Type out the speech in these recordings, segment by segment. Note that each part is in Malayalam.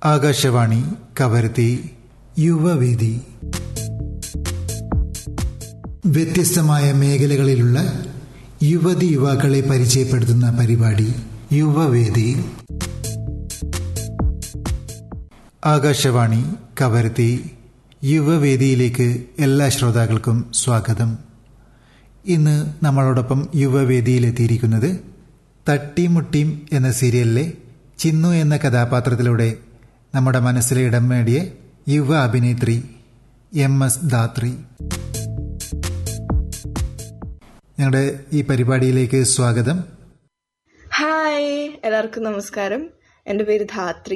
ആകാശവാണി കവരത്തി യുവവേദി വ്യത്യസ്തമായ മേഖലകളിലുള്ള യുവതി യുവാക്കളെ പരിചയപ്പെടുത്തുന്ന പരിപാടി യുവവേദി ആകാശവാണി കവരത്തി യുവവേദിയിലേക്ക് എല്ലാ ശ്രോതാക്കൾക്കും സ്വാഗതം ഇന്ന് നമ്മളോടൊപ്പം യുവവേദിയിലെത്തിയിരിക്കുന്നത് തട്ടിമുട്ടിയും എന്ന സീരിയലിലെ ചിന്നു എന്ന കഥാപാത്രത്തിലൂടെ നമ്മുടെ മനസ്സിലെ ഇടം നേടിയ യുവ അഭിനേത്രി എം എസ് ധാത്രി ഞങ്ങളുടെ ഈ പരിപാടിയിലേക്ക് സ്വാഗതം ഹായ് എല്ലാവർക്കും നമസ്കാരം എൻ്റെ പേര് ധാത്രി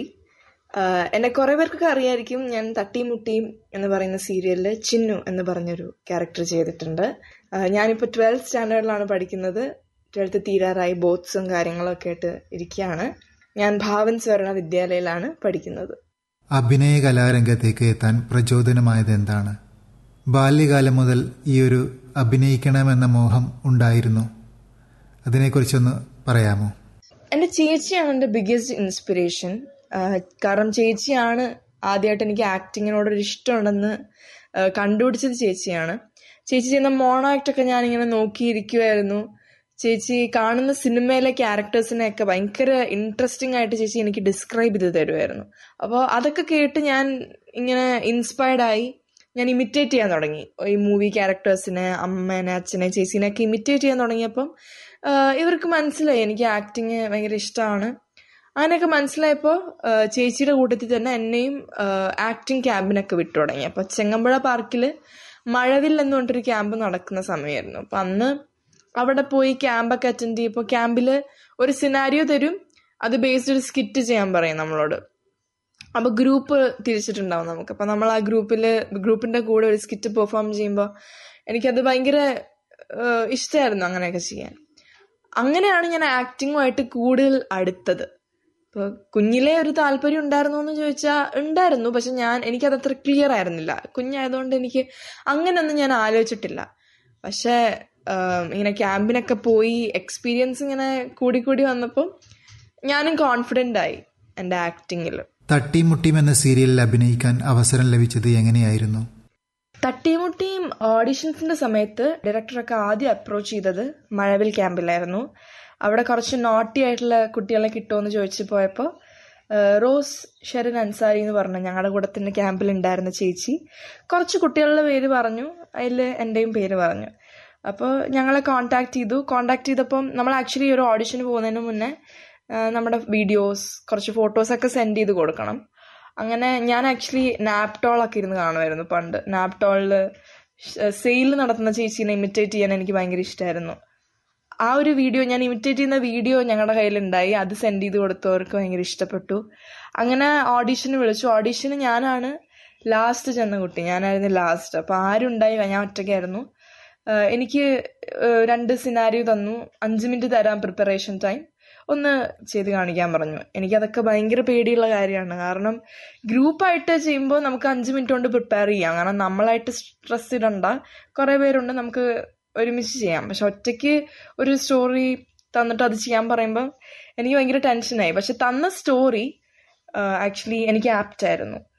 ആഹ് എന്നെ കുറെ പേർക്കൊക്കെ അറിയായിരിക്കും ഞാൻ തട്ടിയും മുട്ടിയും എന്ന് പറയുന്ന സീരിയലിൽ ചിന്നു എന്ന് പറഞ്ഞൊരു ക്യാരക്ടർ ചെയ്തിട്ടുണ്ട് ആഹ് ഞാനിപ്പോൾ ട്വൽത്ത് സ്റ്റാൻഡേർഡിലാണ് പഠിക്കുന്നത് ട്വൽത്ത് തീരാറായി ബോത്ത്സും കാര്യങ്ങളൊക്കെ ആയിട്ട് ഇരിക്കുകയാണ് ഞാൻ ഭാവൻ സ്വരണ വിദ്യാലയയിലാണ് പഠിക്കുന്നത് അഭിനയ കലാരംഗത്തേക്ക് എത്താൻ പ്രചോദനമായത് എന്താണ് ബാല്യകാലം മുതൽ ഈ ഒരു അഭിനയിക്കണമെന്ന മോഹം ഉണ്ടായിരുന്നു അതിനെക്കുറിച്ചൊന്ന് പറയാമോ എൻ്റെ ചേച്ചിയാണ് എൻ്റെ ബിഗ്ഗസ്റ്റ് ഇൻസ്പിറേഷൻ കാരണം ചേച്ചിയാണ് ആദ്യമായിട്ട് എനിക്ക് ആക്ടിങ്ങിനോടൊരു ഇഷ്ടമുണ്ടെന്ന് ആഹ് കണ്ടുപിടിച്ചത് ചേച്ചിയാണ് ചേച്ചി ചെയ്യുന്ന മോണോ ആക്ടൊക്കെ ഞാനിങ്ങനെ നോക്കിയിരിക്കുമായിരുന്നു ചേച്ചി കാണുന്ന സിനിമയിലെ ക്യാരക്ടേഴ്സിനെയൊക്കെ ഭയങ്കര ഇൻട്രസ്റ്റിംഗ് ആയിട്ട് ചേച്ചി എനിക്ക് ഡിസ്ക്രൈബ് ചെയ്ത് തരുമായിരുന്നു അപ്പോൾ അതൊക്കെ കേട്ട് ഞാൻ ഇങ്ങനെ ഇൻസ്പയർഡ് ആയി ഞാൻ ഇമിറ്റേറ്റ് ചെയ്യാൻ തുടങ്ങി ഈ മൂവി ക്യാരക്ടേഴ്സിനെ അമ്മേനെ അച്ഛനെ ചേച്ചീനെ ഒക്കെ ഇമിറ്റേറ്റ് ചെയ്യാൻ തുടങ്ങിയപ്പം ആഹ് ഇവർക്ക് മനസ്സിലായി എനിക്ക് ആക്ടിങ് ഭയങ്കര ഇഷ്ടമാണ് അങ്ങനെയൊക്കെ മനസ്സിലായപ്പോൾ ആഹ് ചേച്ചിയുടെ കൂട്ടത്തിൽ തന്നെ എന്നെയും ആക്ടിങ് ക്യാമ്പിനൊക്കെ വിട്ടു തുടങ്ങി അപ്പോൾ ചെങ്ങമ്പുഴ പാർക്കിൽ മഴവിൽ എന്ന് പറഞ്ഞിട്ടൊരു ക്യാമ്പ് നടക്കുന്ന സമയമായിരുന്നു അപ്പം അന്ന് അവിടെ പോയി ക്യാമ്പൊക്കെ അറ്റൻഡ് ചെയ്യപ്പോൾ ക്യാമ്പിൽ ഒരു സിനാരിയോ തരും അത് ബേസ്ഡ് ഒരു സ്കിറ്റ് ചെയ്യാൻ പറയും നമ്മളോട് അപ്പോൾ ഗ്രൂപ്പ് തിരിച്ചിട്ടുണ്ടാവും നമുക്ക് അപ്പോൾ നമ്മൾ ആ ഗ്രൂപ്പിൽ ഗ്രൂപ്പിൻ്റെ കൂടെ ഒരു സ്കിറ്റ് പെർഫോം ചെയ്യുമ്പോൾ എനിക്കത് ഭയങ്കര ഇഷ്ടമായിരുന്നു അങ്ങനെയൊക്കെ ചെയ്യാൻ അങ്ങനെയാണ് ഞാൻ ആക്ടിങ്ങുമായിട്ട് കൂടുതൽ അടുത്തത് ഇപ്പോൾ കുഞ്ഞിലെ ഒരു താല്പര്യം ഉണ്ടായിരുന്നോ എന്ന് ചോദിച്ചാൽ ഉണ്ടായിരുന്നു പക്ഷെ ഞാൻ എനിക്കത് അത്ര ക്ലിയർ ആയിരുന്നില്ല കുഞ്ഞായതുകൊണ്ട് എനിക്ക് അങ്ങനെയൊന്നും ഞാൻ ആലോചിച്ചിട്ടില്ല പക്ഷേ ആഹ് ഇങ്ങനെ ക്യാമ്പിനൊക്കെ പോയി എക്സ്പീരിയൻസ് ഇങ്ങനെ കൂടി കൂടി വന്നപ്പോൾ ഞാനും കോൺഫിഡൻ്റ് ആയി എൻ്റെ ആക്ടിങ്ങിൽ തട്ടിമുട്ടിയും എന്ന സീരിയലിൽ അഭിനയിക്കാൻ അവസരം ലഭിച്ചത് എങ്ങനെയായിരുന്നു തട്ടിമുട്ടിയും ഓഡിഷൻസിന്റെ സമയത്ത് ഡയറക്ടറൊക്കെ ആദ്യം അപ്രോച്ച് ചെയ്തത് മഴവിൽ ക്യാമ്പിലായിരുന്നു അവിടെ കുറച്ച് നോട്ടി ആയിട്ടുള്ള കുട്ടികളെ കിട്ടുമെന്ന് ചോദിച്ചു പോയപ്പോൾ റോസ് ഷെറിൻ അൻസാരി എന്ന് പറഞ്ഞ ഞങ്ങളുടെ കൂടെ തന്നെ ക്യാമ്പിൽ ഉണ്ടായിരുന്ന ചേച്ചി കുറച്ച് കുട്ടികളുടെ പേര് പറഞ്ഞു അതിൽ എൻ്റെയും പേര് പറഞ്ഞു അപ്പോൾ ഞങ്ങളെ കോണ്ടാക്ട് ചെയ്തു കോണ്ടാക്ട് ചെയ്തപ്പം നമ്മൾ ആക്ച്വലി ഒരു ഓഡിഷന് പോകുന്നതിന് മുന്നേ ആ, നമ്മുടെ വീഡിയോസ് കുറച്ച് ഫോട്ടോസൊക്കെ സെൻഡ് ചെയ്ത് കൊടുക്കണം അങ്ങനെ ഞാൻ ആക്ച്വലി നാപ്ടോളൊക്കെ ഇരുന്ന് കാണുമായിരുന്നു പണ്ട് നാപ്ടോളിൽ സെയിൽ നടത്തുന്ന ചേച്ചീനെ ഇമിറ്റേറ്റ് ചെയ്യാൻ എനിക്ക് ഭയങ്കര ഇഷ്ടമായിരുന്നു ആ ഒരു വീഡിയോ ഞാൻ ഇമിറ്റേറ്റ് ചെയ്യുന്ന വീഡിയോ ഞങ്ങളുടെ കയ്യിലുണ്ടായി അത് സെൻഡ് ചെയ്ത് കൊടുത്തവർക്ക് ഭയങ്കര ഇഷ്ടപ്പെട്ടു അങ്ങനെ ഓഡീഷന് വിളിച്ചു ഓഡീഷന് ഞാനാണ് ലാസ്റ്റ് ചെന്ന കുട്ടി ഞാനായിരുന്നു ലാസ്റ്റ് അപ്പോൾ ആരും ഉണ്ടായില്ല ഞാൻ ഒറ്റയ്ക്കായിരുന്നു ആഹ് എനിക്ക് ആഹ് രണ്ട് സിനാരിയോ തന്നു അഞ്ച് മിനിറ്റ് തരാം പ്രിപ്പറേഷൻ ടൈം ഒന്ന് ചെയ്ത് കാണിക്കാൻ പറഞ്ഞു എനിക്കതൊക്കെ ഭയങ്കര പേടിയുള്ള കാര്യമാണ് കാരണം ഗ്രൂപ്പായിട്ട് ചെയ്യുമ്പോൾ നമുക്ക് അഞ്ച് മിനിറ്റ് കൊണ്ട് പ്രിപ്പയർ ചെയ്യാം കാരണം നമ്മളായിട്ട് സ്ട്രെസ് ഇടണ്ട കുറേ പേരുണ്ട് നമുക്ക് ഒരുമിച്ച് ചെയ്യാം പക്ഷെ ഒറ്റയ്ക്ക് ഒരു സ്റ്റോറി തന്നിട്ട് അത് ചെയ്യാൻ പറയുമ്പോൾ എനിക്ക് ഭയങ്കര ടെൻഷനായി പക്ഷെ തന്ന സ്റ്റോറി ആക്ച്വലി എനിക്ക് ആപ്റ്റ് ആയിരുന്നു